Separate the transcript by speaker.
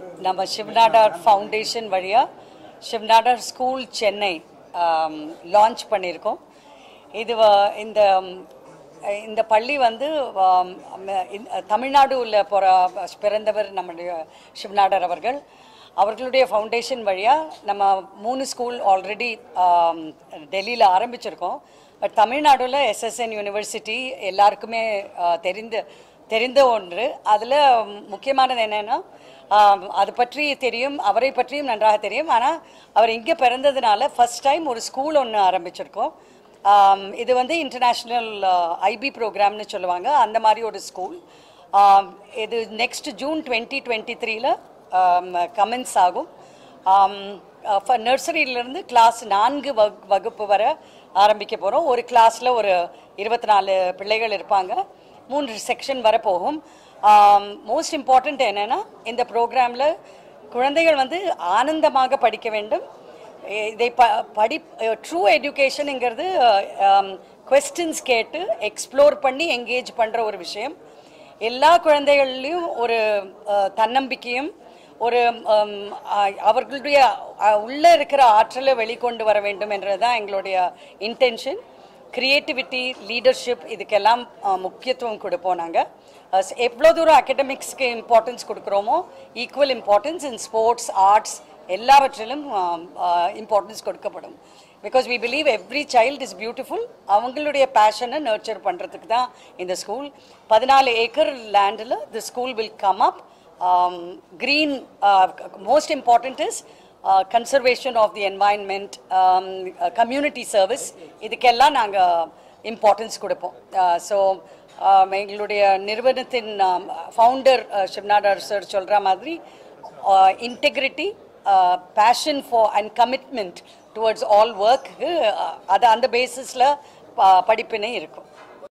Speaker 1: நம்ம சிவநாடார் ஃபவுண்டேஷன் வழியாக Shiv Nadar school Chennai launch பண்ணியிருக்கோம் இது வ- இந்த ம், இந்த பள்ளி வந்து ஆம், ம- இந்த- தமிழ்நாடுல பிற பிறந்தவர் நம்முடைய சிவநாடர் அவர்கள் அவர்களுடைய ஃபவுண்டேஷன் வழியாக நம்ம மூணு ஸ்கூல் ஆல்ரெடி டெல்லியில் ஆரம்பிச்சிருக்கோம் பட் தமிழ்நாடுல எஸ்எஸ்என் யூனிவர்சிட்டி எல்லாருக்குமே ஆ, தெரிந்த தெரிந்த ஒன்று அதில் முக்கியமானது என்னென்னா அது பற்றி தெரியும் அவரை பற்றியும் நன்றாக தெரியும் ஆனால் அவர் இங்கே பிறந்ததுனால ஃபர்ஸ்ட் டைம் ஒரு ஸ்கூல் ஒன்று ஆரம்பிச்சிருக்கோம் ஆம், இது வந்து இன்டர்நேஷ்னல் ஐபி ப்ரோக்ராம்னு சொல்லுவாங்க அந்த மாதிரி ஒரு ஸ்கூல் இது நெக்ஸ்ட் ஜூன் டுவெண்ட்டி டுவெண்ட்டி த்ரீல கமென்ஸ் ஆகும் நர்சரியிலேருந்து கிளாஸ் நான்கு வகு வகுப்பு வரை ஆரம்பிக்க போகிறோம் ஒரு கிளாஸில் ஒரு இருபத்தி நாலு பிள்ளைகள் இருப்பாங்க மூன்று செக்ஷன் வரை போகும் மோஸ்ட் இம்பார்ட்டண்ட் என்னென்னா இந்த ப்ரோக்ராமில் குழந்தைகள் வந்து ஆனந்தமாக படிக்க வேண்டும் இதை ப படி ட்ரூ எஜுகேஷனுங்கிறது கொஸ்டின்ஸ் கேட்டு எக்ஸ்ப்ளோர் பண்ணி என்கேஜ் பண்ணுற ஒரு விஷயம் எல்லா குழந்தைகள்லையும் ஒரு அஹ், தன்னம்பிக்கையும் ஒரு ஹம், அஹ், அவர்களுடைய அஹ், உள்ள இருக்கிற ஆற்றலை வெளிக்கொண்டு வர வேண்டும் என்றதுதான் எங்களுடைய இன்டென்ஷன் கிரியேட்டிவிட்டி லீடர்ஷிப் இதுக்கெல்லாம் அஹ், முக்கியத்துவம் கொடுப்போம் நாங்கள் எவ்வளோ தூரம் அகடமிக்ஸ்க்கு இம்பார்ட்டன்ஸ் கொடுக்குறோமோ equal importance in sports arts எல்லாவற்றிலும் இம்பார்ட்டன்ஸ் கொடுக்கப்படும் because we believe every child is beautiful அவங்களுடைய பேஷனை நர்ச்சர் பண்ணுறதுக்கு தான் இந்த ஸ்கூல் பதினாலு ஏக்கர் லேண்டில் the school will come up green uh, most important is uh, conservation of the environment um, uh, community service இதுக்கெல்லாம் நாங்கள் இம்பார்ட்டன்ஸ் கொடுப்போம் ஸோ எங்களுடைய நிறுவனத்தின் ஃபவுண்டர் சிவநாடார் சார் சொல்கிற மாதிரி integrity passion for and commitment towards all work அது அந்த பேசிஸில் படிப்பினை இருக்கும்